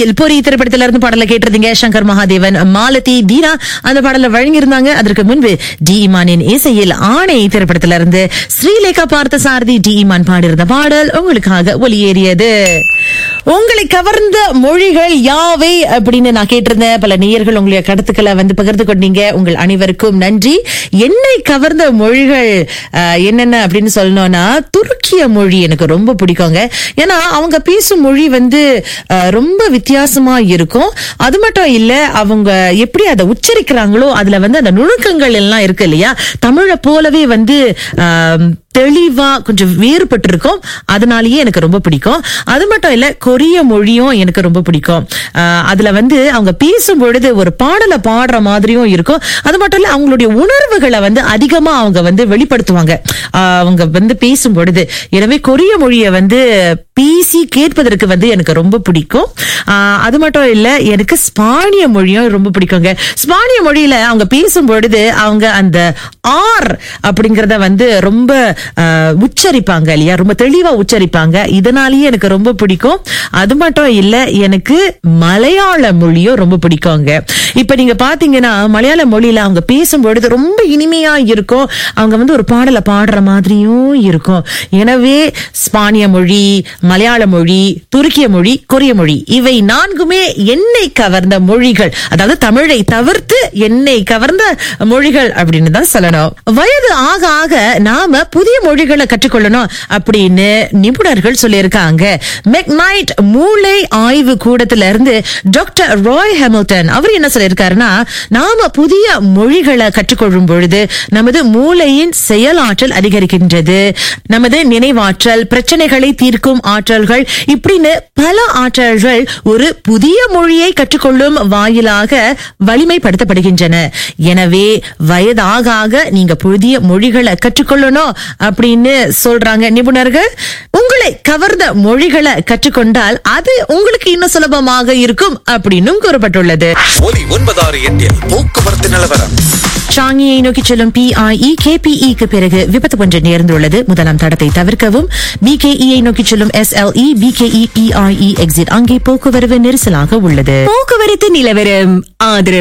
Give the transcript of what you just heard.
இசையில் பொறி திரைப்படத்தில இருந்து பாடல கேட்டிருந்தீங்க சங்கர் மகாதேவன் மாலதி தீனா அந்த பாடல வழங்கியிருந்தாங்க அதற்கு முன்பு டி இமானின் இசையில் ஆணை திரைப்படத்தில இருந்து ஸ்ரீலேகா பார்த்த சாரதி டி இமான் பாடியிருந்த பாடல் உங்களுக்காக ஒலியேறியது உங்களை கவர்ந்த மொழிகள் யாவை அப்படின்னு நான் கேட்டிருந்தேன் பல நேயர்கள் உங்களுடைய கருத்துக்களை வந்து பகிர்ந்து கொண்டீங்க உங்கள் அனைவருக்கும் நன்றி என்னை கவர்ந்த மொழிகள் அஹ், என்னென்ன அப்படின்னு சொல்லணும்னா துருக்கிய மொழி எனக்கு ரொம்ப பிடிக்குங்க ஏன்னா அவங்க பேசும் மொழி வந்து அஹ், ரொம்ப வித்தியாசமா இருக்கும் அது மட்டும் இல்ல அவங்க எப்படி அதை உச்சரிக்கிறாங்களோ அதுல வந்து அந்த நுணுக்கங்கள் எல்லாம் இருக்கு இல்லையா தமிழை போலவே வந்து ஆம், தெளிவா கொஞ்சம் வேறுபட்டு இருக்கும் அதனாலயே எனக்கு ரொம்ப பிடிக்கும் அது மட்டும் இல்ல கொரிய மொழியும் எனக்கு ரொம்ப பிடிக்கும் ஆஹ் அதுல வந்து அவங்க பேசும் பொழுது ஒரு பாடலை பாடுற மாதிரியும் இருக்கும் அது மட்டும் இல்ல அவங்களுடைய உணர்வுகளை வந்து அதிகமா அவங்க வந்து வெளிப்படுத்துவாங்க ஆஹ் அவங்க வந்து பேசும் பொழுது எனவே கொரிய மொழியை வந்து பேசி கேட்பதற்கு வந்து எனக்கு ரொம்ப பிடிக்கும் ஆஹ் அது மட்டும் இல்ல எனக்கு ஸ்பானிய மொழியும் ரொம்ப பிடிக்குங்க ஸ்பானிய மொழியில அவங்க பேசும் பொழுது அவங்க அந்த ஆர் அப்படிங்கறத வந்து ரொம்ப ஆஹ், உச்சரிப்பாங்க இல்லையா ரொம்ப தெளிவா உச்சரிப்பாங்க இதனாலேயே எனக்கு ரொம்ப பிடிக்கும் அது மட்டும் இல்ல எனக்கு மலையாள மொழியும் ரொம்ப பிடிக்குங்க இப்ப நீங்க பாத்தீங்கன்னா மலையாள மொழியில அவங்க பேசும் பொழுது ரொம்ப இனிமையா இருக்கும் அவங்க வந்து ஒரு பாடலை பாடுற மாதிரியும் இருக்கும் எனவே ஸ்பானிய மொழி மலையாள மொழி துருக்கிய மொழி கொரிய மொழி இவை நான்குமே என்னை கவர்ந்த மொழிகள் அதாவது தமிழை தவிர்த்து என்னை கவர்ந்த மொழிகள் அப்படின்னு தான் சொல்லணும் வயது ஆக ஆக நாம புதிய மொழிகளை கற்றுக்கொள்ளணும் அப்படின்னு நிபுணர்கள் சொல்லியிருக்காங்க மெக்னைட் மூளை ஆய்வு கூடத்துல இருந்து டாக்டர் ராய் ஹெமில்டன் அவர் என்ன சொல்லியிருக்காருன்னா நாம புதிய மொழிகளை கற்றுக்கொள்ளும் பொழுது நமது மூளையின் செயலாற்றல் அதிகரிக்கின்றது நமது நினைவாற்றல் பிரச்சனைகளை தீர்க்கும் ஆற்றல்கள் இப்படின்னு பல ஆற்றல்கள் ஒரு புதிய மொழியை கற்றுக்கொள்ளும் வாயிலாக வலிமைப்படுத்தப்படுகின்றன எனவே வயதாக ஆக நீங்க புதிய மொழிகளை கற்றுக்கொள்ளணும் அப்படின்னு சொல்றாங்க நிபுணர்கள் உங்களை கவர்ந்த மொழிகளை கற்றுக்கொண்டால் அது உங்களுக்கு இன்னும் சுலபமாக இருக்கும் அப்படின்னும் கூறப்பட்டுள்ளது ஒலி ஒன்பதாறு எட்டில் போக்குவரத்து நிலவரம் சாங்கியை நோக்கி செல்லும் பிஐஇ கேபிஇக்கு பிறகு விபத்து ஒன்று நேர்ந்துள்ளது முதலாம் தடத்தை தவிர்க்கவும் பிகேஇயை நோக்கி செல்லும் எஸ்எல்இ பிகேஇ பிஐஇ எக்ஸிட் அங்கே போக்குவரவு நெரிசலாக உள்ளது போக்குவரத்து நிலவரம் ஆதரவு